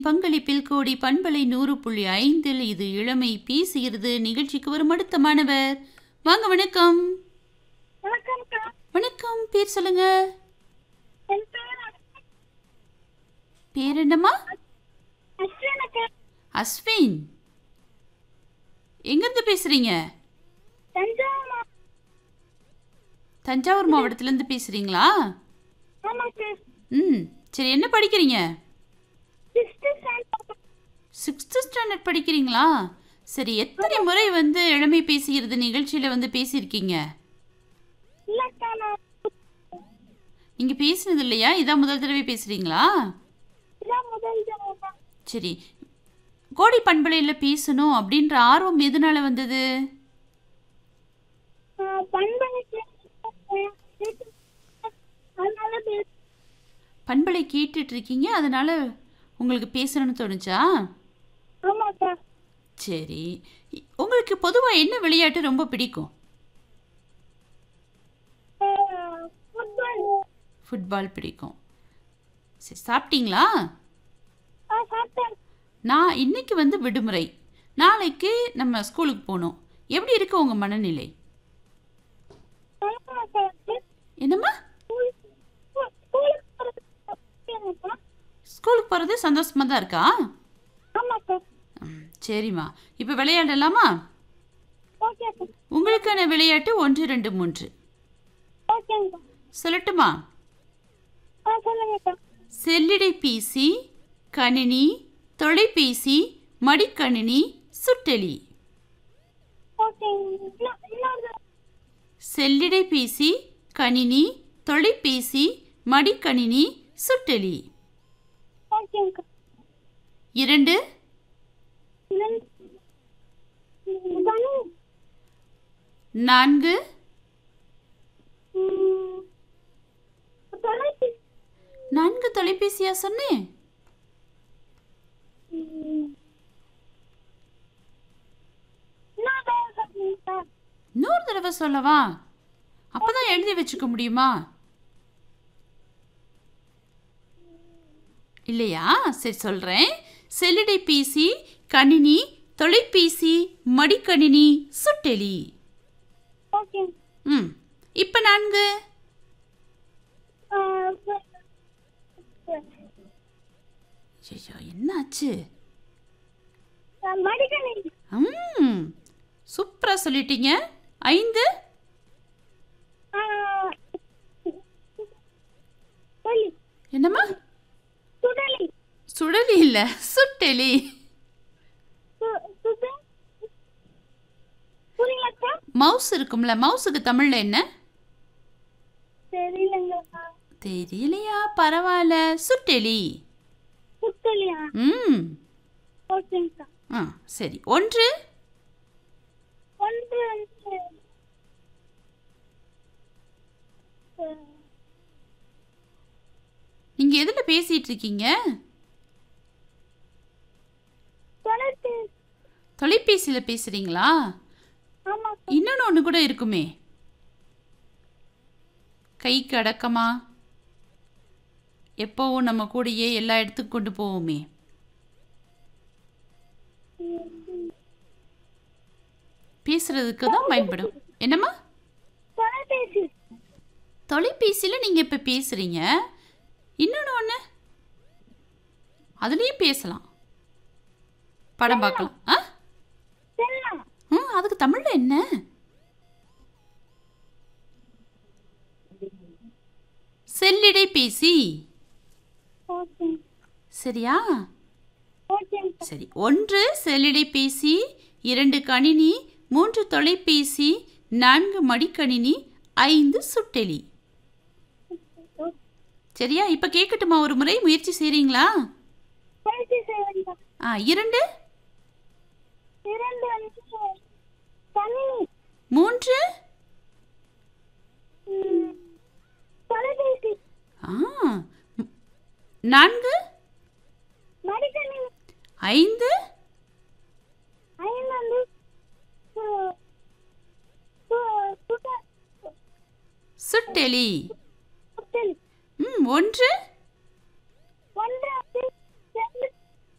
பங்களிப்பில் கோடி பண்பலை நூறு புள்ளி ஐந்தில் இது இளமை பேசுகிறது நிகழ்ச்சிக்கு வரும் அடுத்த மாணவர் வாங்க வணக்கம் வணக்கம்க்கா வணக்கம் பேர் சொல்லுங்க என் பேர் பேர் என்னம்மா அஸ்வினக்கா அஸ்வின் எங்கிருந்து பேசுறீங்க தஞ்சாவூர் மா- தஞ்சாவூர் மாவட்டத்திலேருந்து பேசுறீங்களா ஆமாக்கா ம் சரி என்ன படிக்கிறீங்க சிக்ஸ்த்து ஸ்டாண்டர்ட் சிக்ஸ்த்து ஸ்டாண்டர்ட் படிக்கிறீங்களா சரி எத்தனை முறை வந்து இளமை பேசுகிறது நிகழ்ச்சியில் வந்து பேசியிருக்கீங்க இல்லக்கா நான் நீங்கள் பேசுனது இல்லையா இதான் முதல் தடவை பேசுகிறீங்களா இதான் முதல் தடவை சரி கோடி பண்பலையில் பேசணும் அப்படின்ற ஆர்வம் எதனால வந்தது பண்பனுக்கு அதனால பேச பண்பலை கேட்டுட்டு இருக்கீங்க அதனால உங்களுக்கு பேசணும்னு தோணுச்சா ஆமாக்கா சரி இ- உங்களுக்கு பொதுவாக என்ன விளையாட்டு ரொம்ப பிடிக்கும் ஃபுட்பால் ஃபுட்பால் பிடிக்கும் சரி சாப்பிட்டீங்களா ஆ சாப்பிட்டேன் நான் இன்னைக்கு வந்து விடுமுறை நாளைக்கு நம்ம ஸ்கூலுக்கு போகணும் எப்படி இருக்கு உங்கள் மனநிலை ஆமாக்கா என்னம்மா ஸ்கூலுக்கு போகிறதுக்கா ஸ்கூலுக்கு போகிறது சந்தோஷமாக தான் இருக்கா ஆமாக்கா ம், சரிம்மா இப்போ விளையாடலாமா ஓகேக்கா உங்களுக்கான விளையாட்டு ஒன்று ரெண்டு மூன்று ஓகேங்கக்கா சொல்லட்டுமா ஆ சொல்லுங்கக்கா செல்லிடை பேசி கணினி தொலைபேசி மடிக்கணினி சுட்டெலி ஓகேங்க இன்னும் இன்னொரு செல்லிடை பேசி கணினி தொலைபேசி மடிக்கணினி சுட்டெலி ஓகேங்கக்கா இரண்டு ரெண்டு கணு நான்கு ம், தொலைபேசி நான்கு தொலைபேசியா சொன்னேன் ம், இன்னொரு தடவை சொல்லுங்கக்கா. இன்னொரு தடவை சொல்லவா அப்பதான் எழுதி வச்சுக்க முடியுமா இல்லையா சரி சொல்றேன் செல்லிடை பேசி கணினி தொலைபேசி மடிக்கணினி சுட்டெலி ஓகேங்க ம் இப்போ நான்கு ஆ, சரி. சரி. ஐயோ என்னாச்சு ஆ, மடிக்கணி ம் சூப்பராக சொல்லிட்டீங்க ஐந்து ஆ, சொல்லி என்னம்மா சுடலி சுடலி இல்லை சுட்டெலி சு- சுடு புரியலக்கா மவுஸ் இருக்கும்ல மவுஸுக்கு தமிழில் என்ன தெரியலங்கக்கா தெரியலையா பரவாயில்ல சுட்டெலி சுத்தலியா ம் ஓகேங்கக்கா ஆ சரி ஒன்று ஒன்று வந்து ஆ, நீங்கள் எதில் பேசிகிட்டு இருக்கீங்க தொலைபேசி தொலைபேசியில் பேசுகிறீங்களா ஆமாக்கா இன்னொன்று ஒன்று கூட இருக்குமே கைக்கு அடக்கமா எப்போவும் நம்ம கூடயே எல்லா இடத்துக்கும் கொண்டு போவோமே பேசுறதுக்கு தான் பயன்படும் என்னம்மா தொலைபேசி தொலைபேசியில் நீங்கள் இப்போ பேசுகிறீங்க இன்னொன்று ஒன்று அதுலேயும் பேசலாம் படம் பார்க்கலாம் ஆ செல்லம் ம் அதுக்கு தமிழில் என்ன செல்லிடை பேசி ஓகே சரியா ஓகேங்கக்கா சரி ஒன்று செல்லிடை பேசி இரண்டு கணினி மூன்று தொலைபேசி நான்கு மடிக்கணினி ஐந்து சுட்டெலி சரியா இப்போ கேட்கட்டுமா ஒரு முறை முயற்சி செய்கிறீங்களா பயிற்சி செய்வீங்க ஆ இரண்டு இரண்டு வந்து கணினி மூன்று ம், தொலைபேசி ஆ ம், நான்கு மடிக்கணினி ஐந்து ஐந்து வந்து சு- சு- சுட- சுட்டெலி சுத்தல் ம் ஒன்று